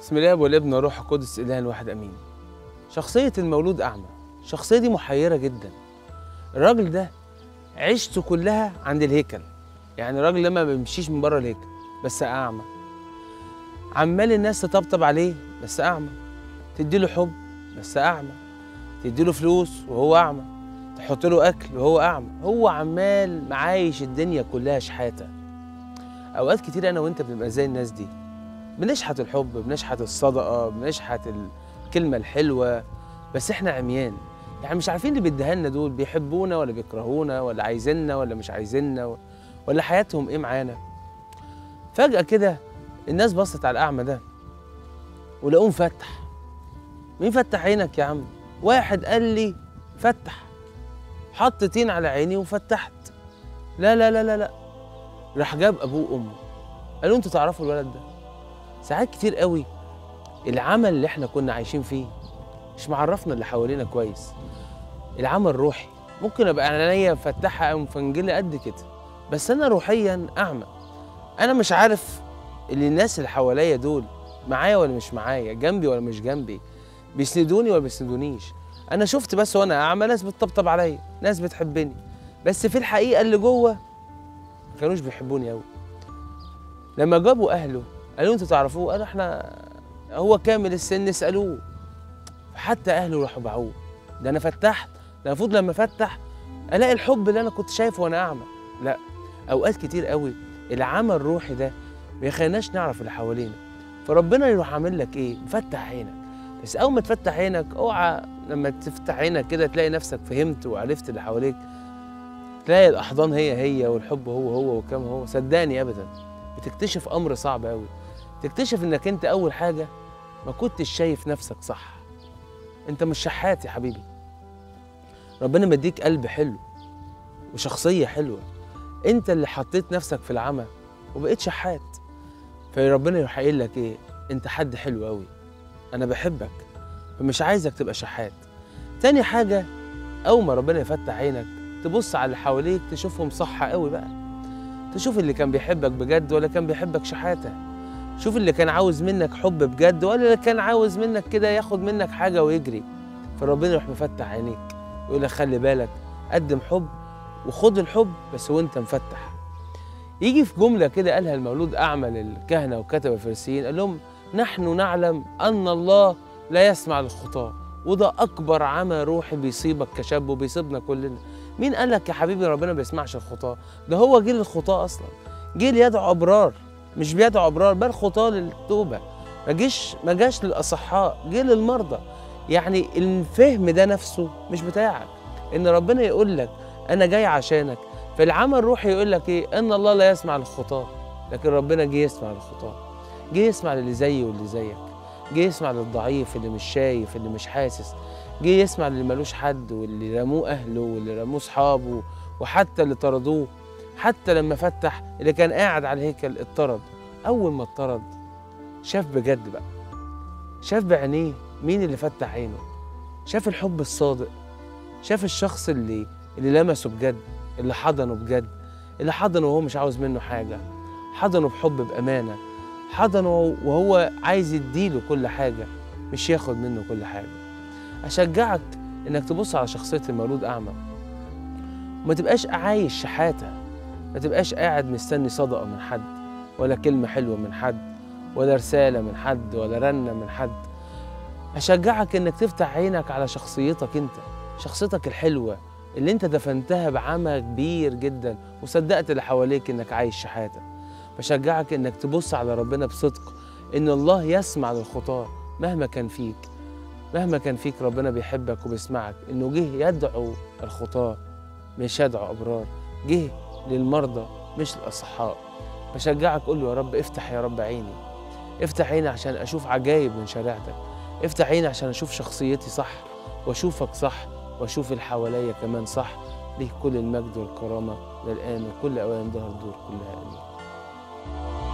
بسم الله والابن والروح القدس اله الواحد امين شخصيه المولود اعمى الشخصيه دي محيره جدا الراجل ده عيشته كلها عند الهيكل يعني الراجل ده ما بيمشيش من بره الهيكل بس اعمى عمال الناس تطبطب عليه بس اعمى تديله حب بس اعمى تديله فلوس وهو اعمى تحط له اكل وهو اعمى هو عمال معايش الدنيا كلها شحاته اوقات كتير انا وانت بنبقى زي الناس دي بنشحت الحب بنشحت الصدقه بنشحت الكلمه الحلوه بس احنا عميان يعني مش عارفين اللي بيديها لنا دول بيحبونا ولا بيكرهونا ولا عايزيننا ولا مش عايزيننا ولا حياتهم ايه معانا فجاه كده الناس بصت على الاعمى ده ولقوه مفتح مين فتح عينك يا عم واحد قال لي فتح حط طين على عيني وفتحت لا لا لا لا لا راح جاب ابوه وامه قالوا انتوا تعرفوا الولد ده ساعات كتير قوي العمل اللي احنا كنا عايشين فيه مش معرفنا اللي حوالينا كويس العمل الروحي ممكن ابقى عينيا مفتحه او مفنجله قد كده بس انا روحيا اعمى انا مش عارف اللي الناس اللي حواليا دول معايا ولا مش معايا جنبي ولا مش جنبي بيسندوني ولا بيسندونيش انا شفت بس وانا اعمى ناس بتطبطب عليا ناس بتحبني بس في الحقيقه اللي جوه ما كانوش بيحبوني قوي لما جابوا اهله قالوا انتوا تعرفوه قالوا احنا هو كامل السن اسالوه حتى اهله راحوا باعوه ده انا فتحت ده المفروض لما افتح الاقي الحب اللي انا كنت شايفه وانا اعمى لا اوقات كتير قوي العمى الروحي ده ما يخليناش نعرف اللي حوالينا فربنا يروح عامل لك ايه مفتح عينك بس اول ما تفتح عينك اوعى لما تفتح عينك كده تلاقي نفسك فهمت وعرفت اللي حواليك تلاقي الاحضان هي هي والحب هو هو وكم هو صدقني ابدا بتكتشف امر صعب قوي تكتشف انك انت اول حاجه ما كنتش شايف نفسك صح انت مش شحات يا حبيبي ربنا مديك قلب حلو وشخصيه حلوه انت اللي حطيت نفسك في العمى وبقيت شحات فربنا يروح قايل لك ايه انت حد حلو قوي انا بحبك فمش عايزك تبقى شحات تاني حاجه اول ما ربنا يفتح عينك تبص على اللي حواليك تشوفهم صح قوي بقى تشوف اللي كان بيحبك بجد ولا كان بيحبك شحاته شوف اللي كان عاوز منك حب بجد ولا اللي كان عاوز منك كده ياخد منك حاجه ويجري فربنا يروح مفتح عينيك يقول لك خلي بالك قدم حب وخد الحب بس وانت مفتح يجي في جمله كده قالها المولود اعمى للكهنه وكتب الفريسيين قال لهم نحن نعلم ان الله لا يسمع للخطاه وده اكبر عمى روحي بيصيبك كشاب وبيصيبنا كلنا مين قال لك يا حبيبي ربنا ما بيسمعش الخطاه ده هو جه للخطاه اصلا جه ليدعو ابرار مش بيدعو ابرار بل خطاه للتوبه ما جيش ما جاش للاصحاء جه للمرضى يعني الفهم ده نفسه مش بتاعك ان ربنا يقول لك انا جاي عشانك فالعمل الروحي يقول لك ايه ان الله لا يسمع للخطاه لكن ربنا جه يسمع للخطاه جه يسمع للي زيي واللي زيك جه يسمع للضعيف اللي مش شايف اللي مش حاسس جه يسمع للي ملوش حد واللي رموه اهله واللي رموه اصحابه وحتى اللي طردوه حتى لما فتح اللي كان قاعد على الهيكل اتطرد اول ما اتطرد شاف بجد بقى شاف بعينيه مين اللي فتح عينه شاف الحب الصادق شاف الشخص اللي اللي لمسه بجد اللي حضنه بجد اللي حضنه وهو مش عاوز منه حاجه حضنه بحب بامانه حضنه وهو عايز يديله كل حاجه مش ياخد منه كل حاجه اشجعك انك تبص على شخصيه المولود اعمى وما تبقاش عايش شحاته ما تبقاش قاعد مستني صدقه من حد ولا كلمه حلوه من حد ولا رساله من حد ولا رنه من حد اشجعك انك تفتح عينك على شخصيتك انت شخصيتك الحلوه اللي انت دفنتها بعمى كبير جدا وصدقت اللي حواليك انك عايش شحاته بشجعك انك تبص على ربنا بصدق ان الله يسمع للخطاه مهما كان فيك مهما كان فيك ربنا بيحبك وبيسمعك انه جه يدعو الخطاه مش يدعو ابرار جه للمرضى مش للاصحاء بشجعك قول له يا رب افتح يا رب عيني افتح عيني عشان اشوف عجايب من شريعتك افتح عيني عشان اشوف شخصيتي صح واشوفك صح واشوف اللي حواليا كمان صح ليه كل المجد والكرامه للان وكل اوان ظهر دور كلها امين